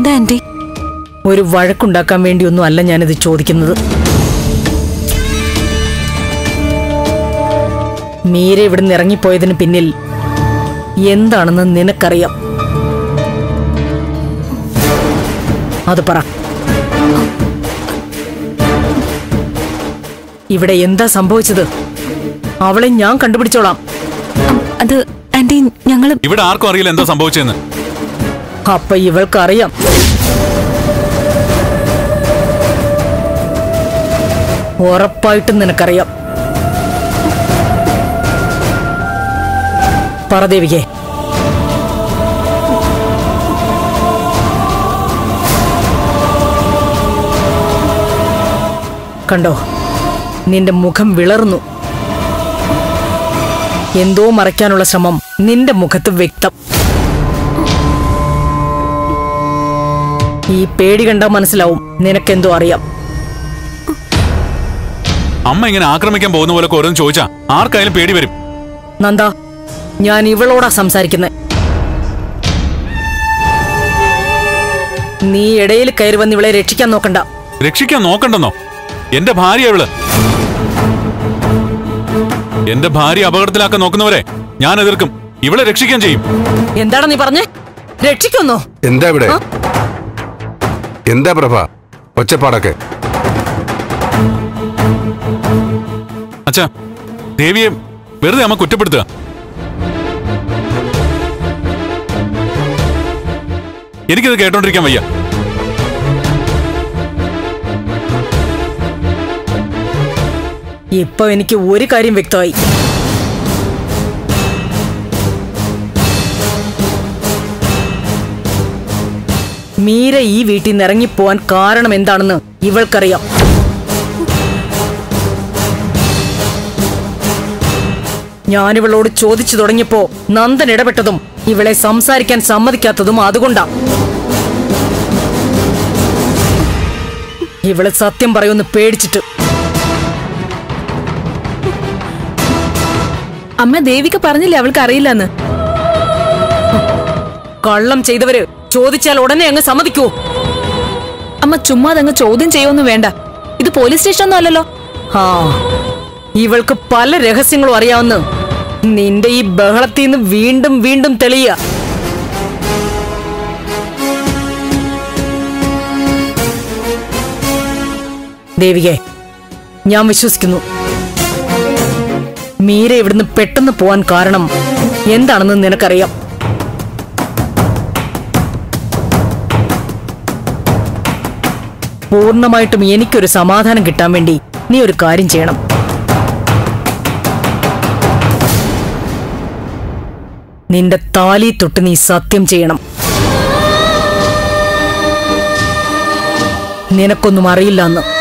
എന്താ ആന്റി ഒരു വഴക്കുണ്ടാക്കാൻ വേണ്ടിയൊന്നും അല്ല ഞാനിത് ചോദിക്കുന്നത് മീര ഇവിടുന്ന് ഇറങ്ങിപ്പോയതിന് പിന്നിൽ എന്താണെന്ന് നിനക്കറിയാം അത് പറ ഇവിടെ എന്താ സംഭവിച്ചത് അവളെ ഞാൻ കണ്ടുപിടിച്ചോളാം അത് ആന്റി ഞങ്ങള് ഇവിടെ ആർക്കും അറിയില്ല എന്താ സംഭവിച്ചതെന്ന് അപ്പൊ ഇവൾക്കറിയാം ഉറപ്പായിട്ടും നിനക്കറിയാം പറ ദേവികേ കണ്ടോ നിന്റെ മുഖം വിളർന്നു എന്തോ മറയ്ക്കാനുള്ള ശ്രമം നിന്റെ മുഖത്ത് വ്യക്തം ഈ പേടി കണ്ടാ മനസ്സിലാവും നിനക്കെന്തോ അറിയാം അമ്മ ഇങ്ങനെ ആക്രമിക്കാൻ പോകുന്ന പോലെ ഓരോന്ന് ചോദിച്ചാ ആർക്കായാലും പേടി വരും നന്ദ ഞാൻ ഇവളോടാ സംസാരിക്കുന്നത് നീ ഇടയിൽ കയറി വന്ന് ഇവളെ രക്ഷിക്കാൻ നോക്കണ്ട രക്ഷിക്കാൻ നോക്കണ്ടെന്നോ എന്റെ ഭാര്യ ഇവള് എന്റെ ഭാര്യ അപകടത്തിലാക്കാൻ നോക്കുന്നവരെ ഞാൻ എതിർക്കും ഇവളെ രക്ഷിക്കാൻ ചെയ്യും എന്താണ് നീ പറഞ്ഞേ രക്ഷിക്കുന്നോ എന്താ ഇവിടെ എന്താ പ്രഭ ഒച്ചപ്പാടൊക്കെ അച്ഛാ ദേവിയെ വെറുതെ അമ്മ കുറ്റപ്പെടുത്തുക എനിക്കത് കേട്ടോണ്ടിരിക്കാൻ വയ്യ ഇപ്പൊ എനിക്ക് ഒരു കാര്യം വ്യക്തമായി മീര ഈ വീട്ടിൽ നിന്ന് ഇറങ്ങിപ്പോവാൻ കാരണം എന്താണെന്ന് ഇവൾക്കറിയാം ഞാനിവളോട് ചോദിച്ചു തുടങ്ങിയപ്പോ നന്ദൻ ഇടപെട്ടതും ഇവളെ സംസാരിക്കാൻ സമ്മതിക്കാത്തതും അതുകൊണ്ടാ ഇവള് സത്യം പറയുമെന്ന് പേടിച്ചിട്ട് അമ്മ ദേവിക പറഞ്ഞില്ലേ അവൾക്ക് അറിയില്ലെന്ന് കള്ളം ചെയ്തവര് ചോദിച്ചാൽ ഉടനെ അങ്ങ് സമ്മതിക്കൂ അമ്മ ചുമ്മാ അങ്ങ് ചോദ്യം ചെയ്യൊന്നും വേണ്ട ഇത് പോലീസ് സ്റ്റേഷനൊന്നും അല്ലല്ലോ ആ ഇവൾക്ക് പല രഹസ്യങ്ങളും അറിയാവുന്ന നിന്റെ ഈ ബഹളത്തിൽ നിന്ന് വീണ്ടും വീണ്ടും തെളിയ ദേവികെ ഞാൻ വിശ്വസിക്കുന്നു മീര ഇവിടുന്ന് പെട്ടെന്ന് പോവാൻ കാരണം എന്താണെന്ന് നിനക്കറിയാം പൂർണ്ണമായിട്ടും എനിക്കൊരു സമാധാനം കിട്ടാൻ വേണ്ടി നീ ഒരു കാര്യം ചെയ്യണം നിന്റെ താലി തൊട്ട് നീ സത്യം ചെയ്യണം നിനക്കൊന്നും അറിയില്ല എന്ന്